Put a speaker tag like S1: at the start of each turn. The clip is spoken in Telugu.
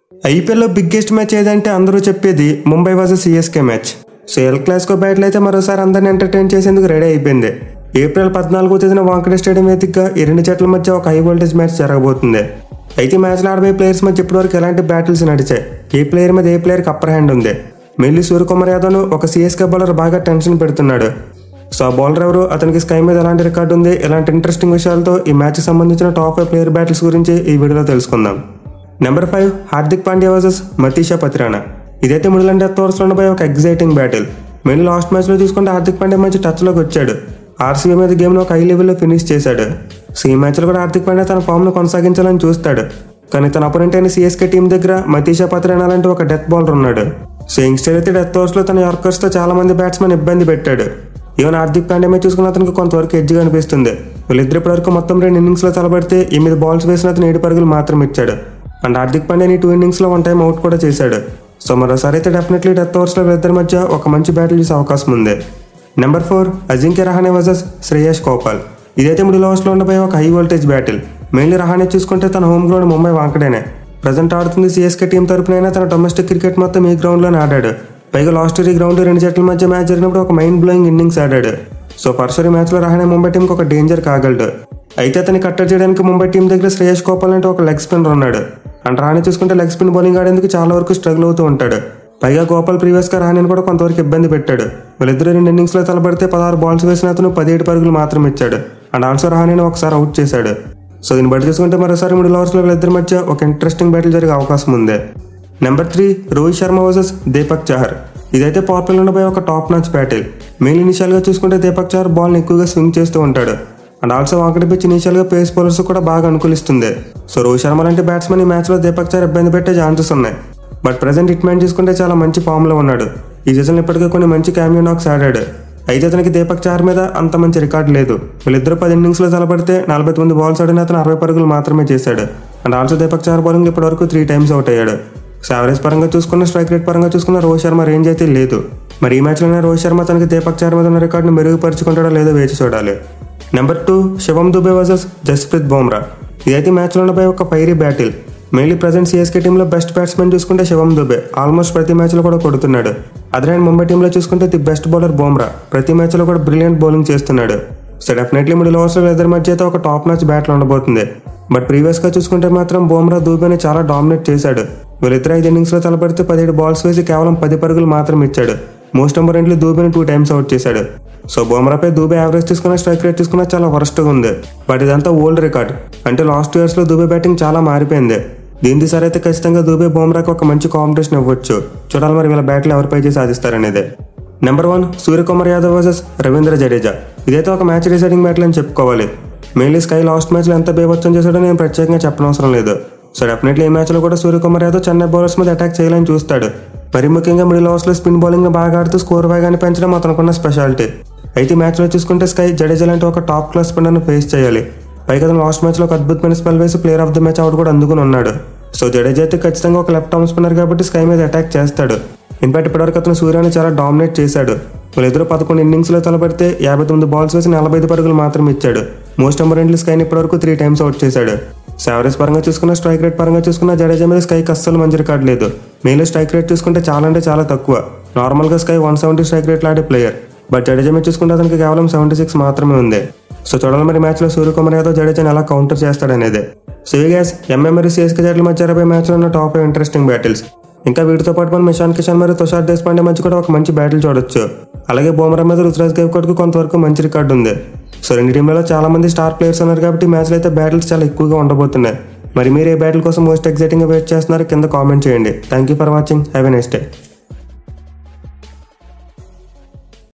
S1: ఐపీఎల్లో బిగ్గెస్ట్ మ్యాచ్ ఏదంటే అందరూ చెప్పేది Mumbai versus CSK match so El Clasico battle అయితే మరోసారి అందరిని ఎంటర్టైన్ చేసేందుకు రెడీ అయిపోయింది ఏప్రిల్ పద్నాలుగో తేదీన వాంకడే స్టేడియం వేదికగా ఈ రెండు జట్ల మధ్య ఒక హై వోల్టేజ్ మ్యాచ్ జరగబోతుంది అయితే ఈ మ్యాచ్లో ఆడబోయే ప్లేయర్స్ మధ్య ఇప్పటివరకు ఎలాంటి బ్యాటిల్స్ నడిచాయి ఏ ప్లేయర్ మీద ఏ ప్లేయర్కి అప్పర్ హ్యాండ్ ఉంది మెల్లి సూర్యకుమార్ యాదవ్ను ఒక సిఎస్కే బౌలర్ బాగా టెన్షన్ పెడుతున్నాడు సో ఆ బౌలర్ ఎవరు అతనికి స్కై మీద ఎలాంటి రికార్డు ఉంది ఇలాంటి ఇంట్రెస్టింగ్ విషయాలతో ఈ మ్యాచ్కి సంబంధించిన టాప్ ఫైవ్ ప్లేయర్ బ్యాటిల్స్ గురించి ఈ వీడియోలో తెలుసుకుందాం number five Hardik Pandya versus Matheesha Pathirana ఇదైతే మిడిల్ అండ్ డెత్ ఓవర్స్లో ఉండబోయే ఒక ఎగ్జైటింగ్ బ్యాటిల్ మెయిన్ లాస్ట్ మ్యాచ్లో చూసుకుంటే హార్దిక్ పాండ్యా మంచి టచ్లోకి వచ్చాడు ఆర్సీబీ మీద గేమ్ను ఒక హై లెవెల్లో ఫినిష్ చేశాడు సో ఈ మ్యాచ్లో కూడా హార్దిక్ పాండ్యా తన ఫామ్ను కొనసాగించాలని చూస్తాడు కానీ తన అపోనెంట్ అయిన సిఎస్కే టీం దగ్గర మతీషా పత్రానా లాంటి ఒక డెత్ బౌలర్ ఉన్నాడు సో యంగ్స్టర్ అయితే డెత్ ఓవర్స్లో తన యార్కర్స్తో చాలా మంది బ్యాట్స్మెన్ ఇబ్బంది పెట్టాడు ఈవెన్ హార్దిక్ పాండ్యా మీద చూసుకున్న అతనికి కొంతవరకు ఎడ్జ్గా అనిపిస్తుంది వీళ్ళిద్దరు ఇప్పటివరకు మొత్తం రెండు ఇన్నింగ్స్లో తలబడితే ఎనిమిది బాల్స్ వేసిన అతను ఏడు పరుగులు మాత్రం ఇచ్చాడు అండ్ హార్దిక్ పాండ్యాని టూ ఇన్నింగ్స్లో వన్ టైం అవుట్ కూడా చేశాడు సో మరోసారి అయితే డెఫినెట్లీ డెత్ ఓవర్స్లో వీళ్ళిద్దరి మధ్య ఒక మంచి బ్యాటిల్ చేసే అవకాశం ఉంది number four Ajinkya Rahane versus Shreyas Gopal ఇదైతే మిడిల్ ఓవర్స్లో ఉండబోయే ఒక high voltage battle mainly Rahane చూసుకుంటే తన హోమ్ గ్రౌండ్ ముంబై వాంకడేనే ప్రజెంట్ ఆడుతుంది సిఎస్కే టీం తరపునైనా తన డొమెస్టిక్ క్రికెట్ మొత్తం ఈ గ్రౌండ్లోనే ఆడాడు పైగా లాస్ట్ ఇయర్ ఈ గ్రౌండ్ రెండు జట్ల మధ్య మ్యాచ్ జరిగినప్పుడు ఒక మైండ్ బ్లోయింగ్ ఇన్నింగ్స్ ఆడాడు సో పర్సరీ మ్యాచ్లో రహానే ముంబై టీంకి ఒక డేంజర్ కాగలడు అయితే అతన్ని కట్టడి చేయడానికి ముంబై టీం దగ్గర శ్రేయస్ గోపాల్ అంటే ఒక లెగ్ స్పిన్నర్ ఉన్నాడు అండ్ రాణి చూసుకుంటే లెగ్ స్పిన్ బౌలింగ్ ఆడేందుకు చాలా వరకు స్ట్రగుల్ అవుతూ ఉంటాడు పైగా గోపాల్ ప్రీవియస్ గా రాణిని కూడా కొంతవరకు ఇబ్బంది పెట్టాడు వాళ్ళిద్దరు రెండు ఇన్నింగ్స్ లో తలబడితే పదహారు బాల్స్ వేసిన అతను పదిహేడు పరుగులు మాత్రం ఇచ్చాడు అండ్ ఆల్సో రహానేని ఒకసారి అవుట్ చేశాడు సో దీన్ని బట్టి చూసుకుంటే మరోసారి మిడిల్ ఓవర్స్ లో వీళ్ళిద్దరి మధ్య ఒక ఇంట్రెస్టింగ్ బ్యాటిల్ జరిగే అవకాశం ఉంది number three Rohit Sharma versus Deepak Chahar ఇదైతే పవర్ప్లేలో ఉండబోయే ఒక top match battle main initial గా చూసుకుంటే దీపక్ చహర్ బాల్ ఎక్కువగా స్వింగ్ చేస్తూ ఉంటాడు అండ్ ఆల్సో వాకటి పిచ్ ఇనిషియల్ గా పేస్ బౌలర్స్ కూడా బాగా అనుకూలిస్తుంది సో రోహిత్ శర్మ లాంటి బ్యాట్స్మెన్ ఈ మ్యాచ్ లో దీపక్ చహర్ ఇబ్బంది పెట్టే ఛాన్సెస్ ఉన్నాయి బట్ ప్రజెంట్ హిట్మ్యాన్ చూసుకుంటే చాలా మంచి ఫామ్ లో ఉన్నాడు ఈ సీజన్ ఇప్పటికే కొన్ని మంచి క్యామియో నాక్స్ ఆడాడు అయితే అతనికి దీపక్ చార్ మీద అంత మంచి రికార్డ్ లేదు వీళ్ళిద్దరు పది ఇన్నింగ్స్ లో తలపడితే నలభై తొమ్మిది బాల్స్ ఆడిన అతను అరవై పరుగులు మాత్రమే చేశాడు and also Deepak Chahar bowling ఇప్పటివరకు త్రీ టైమ్స్ అవుట్ అయ్యాడు సో యావరేజ్ పరంగా చూసుకున్న స్ట్రైక్ రేట్ పరంగా చూసుకున్న రోహిత్ శర్మ రేంజ్ అయితే లేదు మరి ఈ మ్యాచ్లోనే రోహిత్ శర్మ తనకి దీపక్ చార్ మీద ఉన్న రికార్డును మెరుగుపరుచుకుంటాడో లేదో వేచి చూడాలి number two Shivam Dube versus Jasprit Bumrah ఇదైతే మ్యాచ్లో ఉండబోయే ఒక పైరీ బ్యాటిల్ మెయిన్లీ ప్రజెంట్ సిఎస్కే టీంలో బెస్ట్ బ్యాట్స్మెన్ చూసుకుంటే శివం దుబే ఆల్మోస్ట్ ప్రతి మ్యాచ్లో కూడా కొడుతున్నాడు అదే ముంబై టీంలో చూసుకుంటే ది బెస్ట్ బౌలర్ బుమ్రా ప్రతి మ్యాచ్లో కూడా బ్రిలియంట్ బౌలింగ్ చేస్తున్నాడు సో డెఫినెట్లీ మిడిల్ ఓవర్స్లో ఇద్దరి మధ్య అయితే ఒక టాప్ మ్యాచ్ బ్యాట్లు ఉండబోతుంది బట్ ప్రీవియస్గా చూసుకుంటే మాత్రం బుమ్రా దూబేని చాలా డామినేట్ చేశాడు వీళ్ళిద్దరు ఐదు ఇన్నింగ్స్లో తలపడితే పదిహేడు బాల్స్ వేసి కేవలం పది పరుగులు మాత్రం ఇచ్చాడు మోస్ట్ ఇంపార్టెంట్లీ దూబేని టూ టైమ్స్ అవుట్ చేశాడు సో బుమ్రాపై దూబే యావరేజ్ తీసుకున్న స్ట్రైక్ రేట్ తీసుకున్న చాలా వరస్ట్గా ఉంది బట్ ఇదంతా ఓల్డ్ రికార్డ్ అంటే లాస్ట్ ఇయర్స్లో దూబే బ్యాటింగ్ చాలా మారిపోయింది దీని సార్ అయితే ఖచ్చితంగా దూబే బుమ్రాకి ఒక మంచి కాంపిటీషన్ ఇవ్వచ్చు చూడాలి మరి వీళ్ళ బ్యాట్లు ఎవరిపై చేసి సాధిస్తారనేది number one Suryakumar Yadav versus Ravindra Jadeja ఇదైతే ఒక మ్యాచ్ డిసైడింగ్ బ్యాటిల్ అని చెప్పుకోవాలి మెయిన్లీ స్కై లాస్ట్ మ్యాచ్లో ఎంత బేబత్సం చేశాడో నేను ప్రత్యేకంగా చెప్పనవసరం లేదు సో డెఫినెట్లీ ఈ మ్యాచ్లో కూడా సూర్యకుమార్ యాదవ్ చెన్నై బౌలర్స్ మీద అటాక్ చేయాలని చూస్తాడు మరి ముఖ్యంగా మిడిల్ ఓవర్స్లో స్పిన్ బౌలింగ్ బాగా ఆడుతూ స్కోర్ వేగాన్ని పెంచడం అతనుకున్న స్పెషాలిటీ అయితే ఈ మ్యాచ్లో చూసుకుంటే స్కై జడేజా లాంటి ఒక టాప్ క్లాస్ స్పిన్నర్ను ఫేస్ చేయాలి పైగా అతను లాస్ట్ మ్యాచ్లో ఒక అద్భుతమైన స్పెల్ వేసి player of the match award కూడా అందుకుని ఉన్నాడు సో జడేజా అయితే ఖచ్చితంగా ఒక లెఫ్ట్ ఆర్మ్ స్పిన్నర్ కాబట్టి స్కై మీద అటాక్ చేస్తాడు ఇన్ఫాక్ట్ ఇప్పటివరకు అతను సూర్యాన్ని చాలా డామినేట్ చేశాడు వాళ్ళిద్దరూ పదకొండు ఇన్నింగ్స్లో తలపడితే యాభై తొమ్మిది బాల్స్ వేసి నలభై ఐదు పరుగులు మాత్రం ఇచ్చాడు మోస్ట్ ఇంపార్టెంట్లీ స్కైని ఇప్పటివరకు త్రీ టైమ్స్ అవుట్ చేశాడు యావరేజ్ పరంగా చూసుకున్న స్ట్రైక్ రేట్ పరంగా చూసుకున్న జడేజా మీద స్కైకి అస్సలు మంచి రికార్డ్ లేదు మెయిన్లీ స్ట్రైక్ రేట్ చూసుకుంటే చాలా అంటే చాలా తక్కువ నార్మల్గా స్కై వన్ సెవెంటీ స్ట్రైక్ రేట్లు ఆడే ప్లేయర్ బట్ జడేజా మీద చూసుకుంటే అతనికి కేవలం సెవెంటీ సిక్స్ మాత్రమే ఉంది సో చూడాలి మరి మ్యాచ్లో సూర్యకుమార్ యాదవ్ జడేజాని ఎలా కౌంటర్ చేస్తాడనేది సో ఈ గ్యాస్ ఎంఏ మరియు సిఎస్కే జట్ల మధ్య జరపే మ్యాచ్లో ఉన్న టాప్ ఇంట్రెస్టింగ్ బ్యాటిల్స్ ఇంకా వీటితో పాటు మనం ఇషాన్ కిషన్ మరియు తుషార్ దేశపాండే మధ్య కూడా ఒక మంచి బ్యాటిల్ చూడొచ్చు అలాగే బుమ్రా మీద రుతురాజ్ గైక్వాడ్కు కొంతవరకు మంచి రికార్డు ఉంది సో రెండు టీంలలో చాలా మంది స్టార్ ప్లేయర్స్ ఉన్నారు కాబట్టి మ్యాచ్లో అయితే బ్యాటిల్స్ చాలా ఎక్కువగా ఉండబోతున్నాయి మరి మీరు ఏ బ్యాటిల్ కోసం మోస్ట్ ఎగ్జైటింగ్గా వెయిట్ చేస్తున్నారు కింద కామెంట్ చేయండి thank you for watching have a next day